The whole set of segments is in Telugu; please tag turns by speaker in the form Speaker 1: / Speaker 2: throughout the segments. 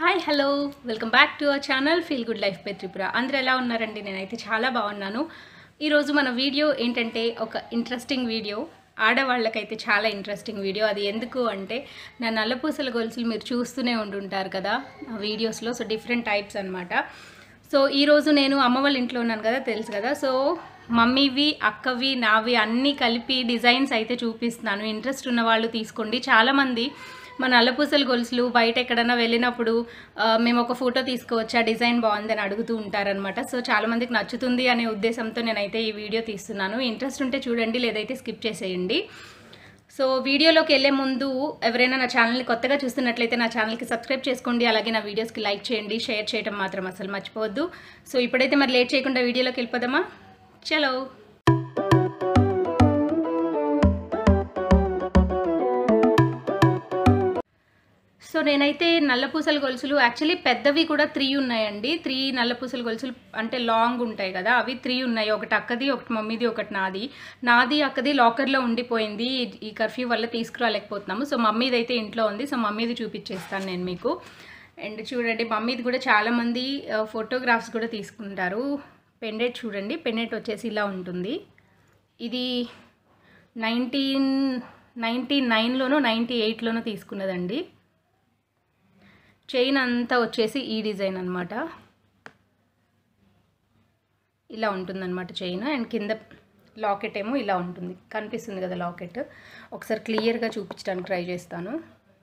Speaker 1: hi hello welcome back to our channel feel good life by Tripura అందరూ ఎలా ఉన్నారండి నేనైతే చాలా బాగున్నాను ఈరోజు మన వీడియో ఏంటంటే ఒక ఇంట్రెస్టింగ్ వీడియో ఆడవాళ్ళకైతే చాలా ఇంట్రెస్టింగ్ వీడియో అది ఎందుకు అంటే నా నల్లపూసల గొలుసులు మీరు చూస్తూనే ఉండుంటారు కదా ఆ వీడియోస్లో సో డిఫరెంట్ టైప్స్ అనమాట సో ఈరోజు నేను అమ్మ వాళ్ళ ఇంట్లో ఉన్నాను కదా తెలుసు కదా సో మమ్మీవి అక్కవి నావి అన్నీ కలిపి డిజైన్స్ అయితే చూపిస్తున్నాను ఇంట్రెస్ట్ ఉన్న వాళ్ళు తీసుకోండి చాలామంది మన నల్లపూసల గొలుసులు బయట ఎక్కడైనా వెళ్ళినప్పుడు ఆ, మేము ఒక ఫోటో తీసుకోవచ్చు ఆ డిజైన్ బాగుందని అడుగుతూ ఉంటారనమాట సో చాలామందికి నచ్చుతుంది అనే ఉద్దేశంతో నేనైతే ఈ వీడియో తీస్తున్నాను ఇంట్రెస్ట్ ఉంటే చూడండి లేదైతే స్కిప్ చేసేయండి సో వీడియోలోకి వెళ్ళే ముందు ఎవరైనా నా ఛానల్ని కొత్తగా చూస్తున్నట్లయితే నా ఛానల్కి సబ్స్క్రైబ్ చేసుకోండి అలాగే నా వీడియోస్కి లైక్ చేయండి షేర్ చేయడం మాత్రం అసలు మర్చిపోవద్దు సో ఇప్పుడైతే మరి లేట్ చేయకుండా వీడియోలోకి వెళ్ళిపోదామా చలో సో నేనైతే నల్లపూసల గొలుసులు యాక్చువల్లీ పెద్దవి కూడా త్రీ ఉన్నాయండి త్రీ నల్లపూసల గొలుసులు అంటే లాంగ్ ఉంటాయి కదా అవి త్రీ ఉన్నాయి ఒకటి అక్కది ఒకటి మమ్మీది ఒకటి నాది నాది అక్కది లాకర్లో ఉండిపోయింది ఈ కర్ఫ్యూ వల్ల తీసుకురాలేకపోతున్నాము సో మమ్మీది అయితే ఇంట్లో ఉంది సో మమ్మీది చూపించేస్తాను నేను మీకు అండ్ చూడండి మమ్మీది కూడా చాలామంది ఫోటోగ్రాఫ్స్ కూడా తీసుకుంటారు పెండెట్ చూడండి పెండెట్ వచ్చేసి ఇలా ఉంటుంది ఇది నైన్టీన్ నైంటీ నైన్లోనో నైంటీ ఎయిట్లోనో తీసుకున్నదండి చైన్ అంతా వచ్చేసి ఈ డిజైన్ అనమాట ఇలా ఉంటుందన్నమాట చైన్ అండ్ కింద లాకెట్ ఏమో ఇలా ఉంటుంది కనిపిస్తుంది కదా లాకెట్ ఒకసారి క్లియర్గా చూపించడానికి ట్రై చేస్తాను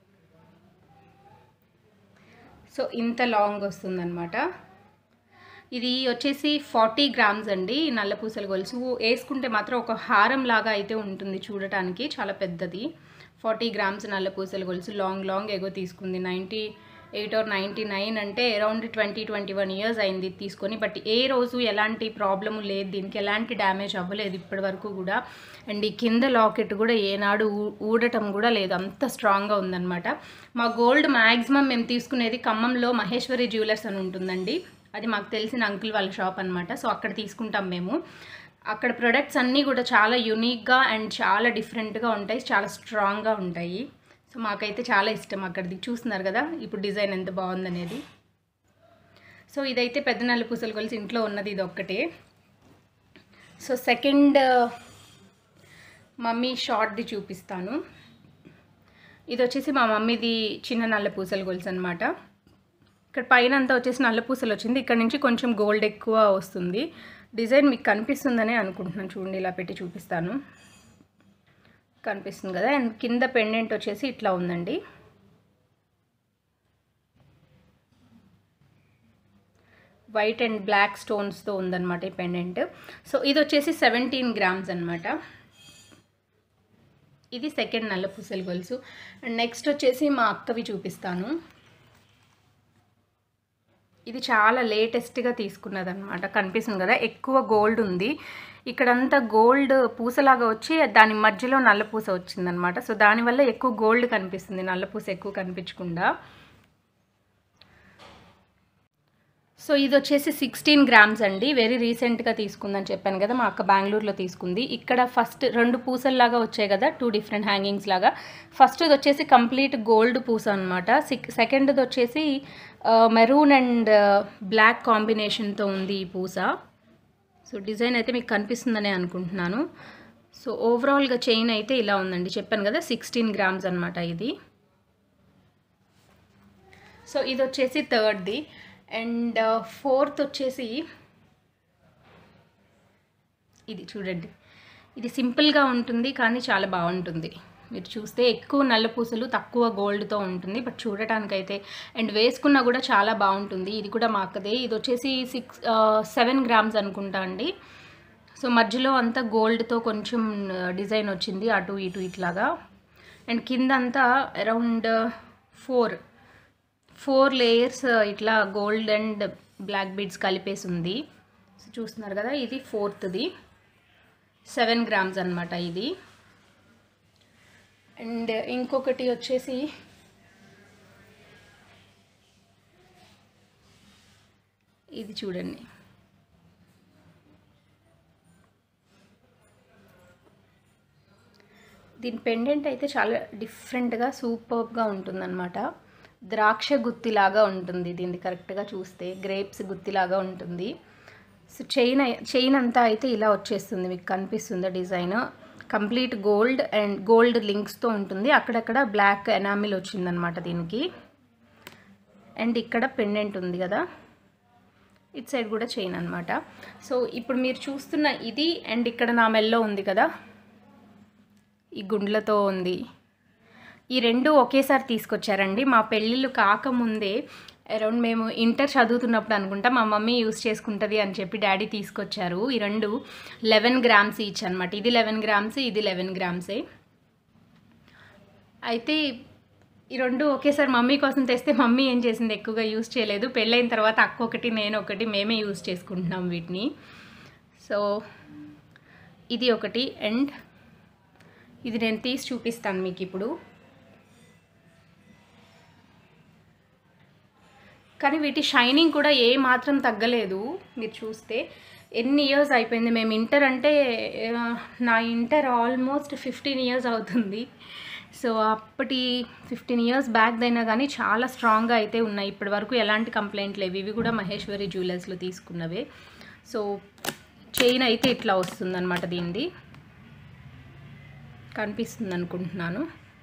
Speaker 1: సో ఇంత లాంగ్ వస్తుందన్నమాట ఇది వచ్చేసి ఫార్టీ గ్రామ్స్ అండి ఈ నల్లపూసల గొలుసు వేసుకుంటే మాత్రం ఒక హారం లాగా అయితే ఉంటుంది చూడటానికి చాలా పెద్దది ఫార్టీ గ్రామ్స్ నల్లపూసల గొలుసు లాంగ్ లాంగ్ ఎగో తీసుకుంది ninety eight or ninety nine అంటే around twenty twenty one years అయింది ఇది తీసుకొని బట్ ఏ రోజు ఎలాంటి ప్రాబ్లము లేదు దీనికి ఎలాంటి డ్యామేజ్ అవ్వలేదు ఇప్పటి వరకు కూడా అండ్ ఈ కింద లాకెట్ కూడా ఏనాడు ఊ- ఊడటం కూడా లేదు అంత స్ట్రాంగ్గా ఉందన్నమాట మా గోల్డ్ మ్యాక్సిమం మేము తీసుకునేది ఖమ్మంలో మహేశ్వరి జ్యువెలర్స్ అని ఉంటుందండి అది మాకు తెలిసిన అంకుల్ వాళ్ళ షాప్ అనమాట సో అక్కడ తీసుకుంటాం మేము అక్కడ ప్రొడక్ట్స్ అన్నీ కూడా చాలా యూనిక్గా అండ్ చాలా డిఫరెంట్గా ఉంటాయి చాలా స్ట్రాంగ్గా ఉంటాయి సో మాకైతే చాలా ఇష్టం అక్కడిది చూస్తున్నారు కదా ఇప్పుడు డిజైన్ ఎంత బాగుందనేది సో ఇదైతే పెద్ద నల్ల పూసల గొలుసు ఇంట్లో ఉన్నది ఇది ఒక్కటే సో సెకండ్ మమ్మీ షార్ట్ది చూపిస్తాను ఇది వచ్చేసి మా మమ్మీది చిన్న నల్ల పూసల గొలుసు అనమాట ఇక్కడ పైన అంతా వచ్చేసి నల్ల పూసలు వచ్చింది ఇక్కడ నుంచి కొంచెం గోల్డ్ ఎక్కువ వస్తుంది డిజైన్ మీకు కనిపిస్తుందనే అనుకుంటున్నాను చూడండి ఇలా పెట్టి చూపిస్తాను కనిపిస్తుంది కదా అండ్ కింద పెండెంట్ వచ్చేసి ఇట్లా ఉందండి వైట్ అండ్ బ్లాక్ స్టోన్స్తో ఉందన్నమాట ఈ పెండెంట్ సో ఇది వచ్చేసి సెవెంటీన్ గ్రామ్స్ అనమాట ఇది సెకండ్ నల్ల పూసల గొలుసు అండ్ నెక్స్ట్ వచ్చేసి మా అక్కవి చూపిస్తాను ఇది చాలా లేటెస్ట్గా తీసుకున్నది అనమాట కనిపిస్తుంది కదా ఎక్కువ గోల్డ్ ఉంది ఇక్కడంతా గోల్డ్ పూసలాగా వచ్చి దాని మధ్యలో నల్ల పూస వచ్చిందనమాట సో దానివల్ల ఎక్కువ గోల్డ్ కనిపిస్తుంది నల్ల పూస ఎక్కువ కనిపించకుండా సో ఇది వచ్చేసి సిక్స్టీన్ గ్రామ్స్ అండి వెరీ రీసెంట్గా తీసుకుందని చెప్పాను కదా మా అక్క బెంగళూరులో తీసుకుంది ఇక్కడ ఫస్ట్ రెండు పూసల్లాగా వచ్చాయి కదా టూ డిఫరెంట్ హ్యాంగింగ్స్ లాగా ఫస్ట్ వచ్చేసి కంప్లీట్ గోల్డ్ పూస అనమాట సెకండ్ది వచ్చేసి మెరూన్ అండ్ బ్లాక్ కాంబినేషన్తో ఉంది ఈ పూస సో డిజైన్ అయితే మీకు కనిపిస్తుందనే అనుకుంటున్నాను సో ఓవరాల్గా చైన్ అయితే ఇలా ఉందండి చెప్పాను కదా సిక్స్టీన్ గ్రామ్స్ అనమాట ఇది సో ఇది వచ్చేసి థర్డ్ది అండ్ ఫోర్త్ వచ్చేసి ఇది చూడండి ఇది సింపుల్గా ఉంటుంది కానీ చాలా బాగుంటుంది మీరు చూస్తే ఎక్కువ నల్ల పూసలు తక్కువ గోల్డ్తో ఉంటుంది బట్ చూడటానికైతే అండ్ వేసుకున్నా కూడా చాలా బాగుంటుంది ఇది కూడా మా అక్కదే ఇది వచ్చేసి సిక్స్ సెవెన్ గ్రామ్స్ అనుకుంటా అండి సో మధ్యలో అంతా గోల్డ్తో కొంచెం డిజైన్ వచ్చింది అటు ఇటు ఇట్లాగా అండ్ కింద అంతా అరౌండ్ ఫోర్ ఫోర్ లేయర్స్ ఇట్లా గోల్డ్ అండ్ బ్లాక్ బీడ్స్ కలిపేసి ఉంది సో చూస్తున్నారు కదా ఇది ఫోర్త్ది సెవెన్ గ్రామ్స్ అనమాట ఇది అండ్ ఇంకొకటి వచ్చేసి ఇది చూడండి దీని పెండెంట్ అయితే చాలా డిఫరెంట్గా సూపర్గా ఉంటుందన్నమాట ద్రాక్ష గుత్తిలాగా ఉంటుంది దీన్ని కరెక్ట్గా చూస్తే గ్రేప్స్ గుత్తిలాగా ఉంటుంది సో చైన్ అయి- చైన్ అంతా అయితే ఇలా వచ్చేస్తుంది మీకు కనిపిస్తుందా design complete gold and gold లింక్స్తో ఉంటుంది అక్కడక్కడ బ్లాక్ ఎనామిల్ వచ్చిందనమాట దీనికి అండ్ ఇక్కడ పెండెంట్ ఉంది కదా ఇట్ సైడ్ కూడా చైన్ అనమాట సో ఇప్పుడు మీరు చూస్తున్న ఇది అండ్ ఇక్కడ నా మెల్లో ఉంది కదా ఈ గుండ్లతో ఉంది ఈ రెండు ఒకేసారి తీసుకొచ్చారండి మా పెళ్ళిళ్ళు కాకముందే అరౌండ్ మేము ఇంటర్ చదువుతున్నప్పుడు అనుకుంటా మా మమ్మీ యూస్ చేసుకుంటుంది అని చెప్పి డాడీ తీసుకొచ్చారు ఈ రెండు లెవెన్ గ్రామ్స్ ఈచ్ అనమాట ఇది లెవెన్ గ్రామ్స్ ఇది లెవెన్ గ్రామ్సే అయితే ఈ రెండు ఒకేసారి మమ్మీ కోసం తెస్తే మమ్మీ ఏం చేసింది ఎక్కువగా యూస్ చేయలేదు పెళ్ళైన తర్వాత అక్క ఒకటి నేను ఒకటి మేమే యూస్ చేసుకుంటున్నాం వీటిని సో ఇది ఒకటి అండ్ ఇది నేను తీసి చూపిస్తాను మీకు ఇప్పుడు కానీ వీటి షైనింగ్ కూడా ఏ మాత్రం తగ్గలేదు మీరు చూస్తే ఎన్ని ఇయర్స్ అయిపోయింది మేము ఇంటర్ అంటే ఆ, నా ఇంటర్ ఆల్మోస్ట్ ఫిఫ్టీన్ ఇయర్స్ అవుతుంది సో అప్పటి ఫిఫ్టీన్ ఇయర్స్ బ్యాక్ అయినా కానీ చాలా స్ట్రాంగ్గా అయితే ఉన్నాయి ఇప్పటి వరకు ఎలాంటి కంప్లైంట్ లేవు ఇవి కూడా మహేశ్వరి జ్యువెలర్స్లో తీసుకున్నవే సో చైన్ అయితే ఇట్లా వస్తుందన్నమాట దీనిది కనిపిస్తుంది అనుకుంటున్నాను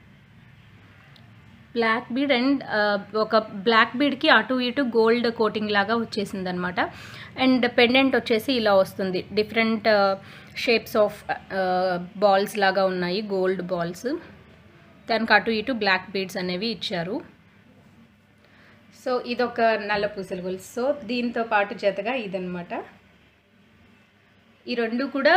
Speaker 1: బ్లాక్ బీడ్ అండ్ ఒక బ్లాక్ బీడ్కి అటు ఇటు గోల్డ్ కోటింగ్ లాగా వచ్చేసింది అనమాట అండ్ పెండెంట్ వచ్చేసి ఇలా వస్తుంది డిఫరెంట్ షేప్స్ ఆఫ్ బాల్స్ లాగా ఉన్నాయి గోల్డ్ బాల్స్ దానికి అటు ఇటు బ్లాక్ బీడ్స్ అనేవి ఇచ్చారు సో ఇదొక నల్ల పూసల గొలుసు సో దీంతో పాటు జతగా ఇదనమాట ఈ రెండు కూడా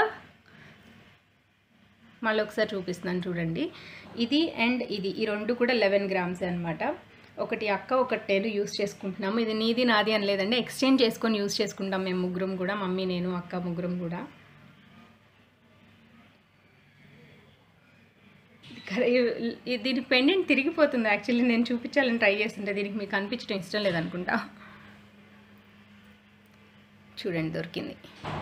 Speaker 1: మళ్ళీ ఒకసారి చూపిస్తున్నాను చూడండి ఇది అండ్ ఇది ఈ రెండు కూడా లెవెన్ గ్రామ్స్ అనమాట ఒకటి అక్క ఒకటి నేను యూస్ చేసుకుంటున్నాము ఇది నీది నాది అని లేదండి ఎక్స్చేంజ్ చేసుకొని యూస్ చేసుకుంటాం మేము ముగ్గురం కూడా మమ్మీ నేను అక్క ముగ్గురం కూడా ఇది కర- ఇది- దీని పెండెంట్ తిరిగిపోతుంది యాక్చువల్లీ నేను చూపించాలని ట్రై చేస్తుంటే దీనికి మీకు కనిపించడం ఇష్టం లేదనుకుంటా చూడండి దొరికింది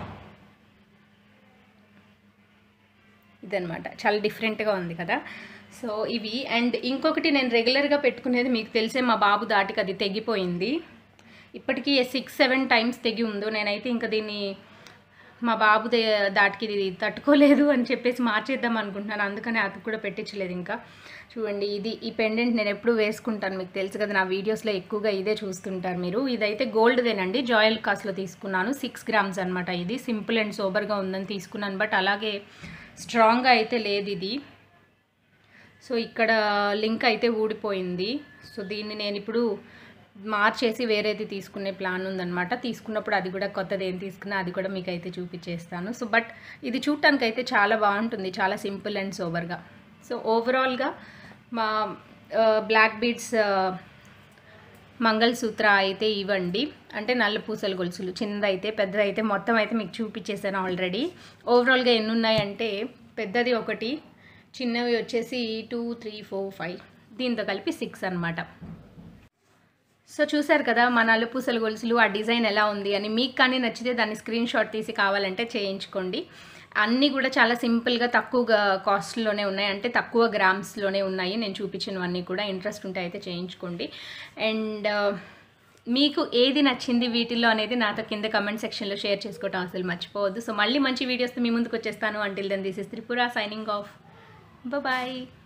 Speaker 1: ఇదనమాట చాలా డిఫరెంట్గా ఉంది కదా సో ఇవి అండ్ ఇంకొకటి నేను రెగ్యులర్గా పెట్టుకునేది మీకు తెలిసే మా బాబు దాటికి అది తెగిపోయింది ఇప్పటికీ సిక్స్ సెవెన్ టైమ్స్ తెగి ఉందో నేనైతే ఇంకా దీన్ని మా బాబు దే- దాటికి ఇది తట్టుకోలేదు అని చెప్పేసి మార్చేద్దాం అనుకుంటున్నాను అందుకని అది కూడా పెట్టించలేదు ఇంకా చూడండి ఇది ఈ పెండెంట్ నేను ఎప్పుడు వేసుకుంటాను మీకు తెలుసు కదా నా వీడియోస్లో ఎక్కువగా ఇదే చూస్తుంటారు మీరు ఇదైతే గోల్డ్దేనండి జాయల్ కాస్ట్లో తీసుకున్నాను సిక్స్ గ్రామ్స్ అనమాట ఇది సింపుల్ అండ్ సోబర్గా ఉందని తీసుకున్నాను బట్ అలాగే స్ట్రాంగ్గా అయితే లేదు ఇది సో ఇక్కడ లింక్ అయితే ఊడిపోయింది సో దీన్ని నేను ఇప్పుడు మార్చేసి వేరేది తీసుకునే ప్లాన్ ఉందన్నమాట తీసుకున్నప్పుడు అది కూడా కొత్తది ఏం తీసుకున్నా అది కూడా మీకు అయితే చూపించేస్తాను సో బట్ ఇది చూడటానికి అయితే చాలా బాగుంటుంది చాలా సింపుల్ అండ్ సోబర్గా సో ఓవరాల్గా మా బ్లాక్ బీడ్స్ మంగళసూత్ర అయితే ఇవ్వండి అంటే నల్ల పూసల గొలుసులు చిన్నదైతే పెద్దదైతే మొత్తం అయితే మీకు చూపించేసాను ఆల్రెడీ ఓవరాల్గా ఎన్ని ఉన్నాయంటే పెద్దది ఒకటి చిన్నవి వచ్చేసి టూ త్రీ ఫోర్ ఫైవ్ దీంతో కలిపి సిక్స్ అన్నమాట సో చూసారు కదా మా నల్ల పూసల గొలుసులు ఆ డిజైన్ ఎలా ఉంది అని మీకు కానీ నచ్చితే దాన్ని స్క్రీన్ షాట్ తీసి కావాలంటే చేయించుకోండి అన్నీ కూడా చాలా సింపుల్గా తక్కువ కాస్ట్లోనే ఉన్నాయి అంటే తక్కువ గ్రామ్స్లోనే ఉన్నాయి నేను చూపించినవన్నీ కూడా ఇంట్రెస్ట్ ఉంటే అయితే చేయించుకోండి అండ్ మీకు ఏది నచ్చింది వీటిల్లో అనేది నాతో కింద కమెంట్ సెక్షన్లో షేర్ చేసుకోవటం అసలు మర్చిపోవద్దు సో మళ్ళీ మంచి వీడియోస్తో మీ ముందుకు వచ్చేస్తాను until then this is Tripura signing off bye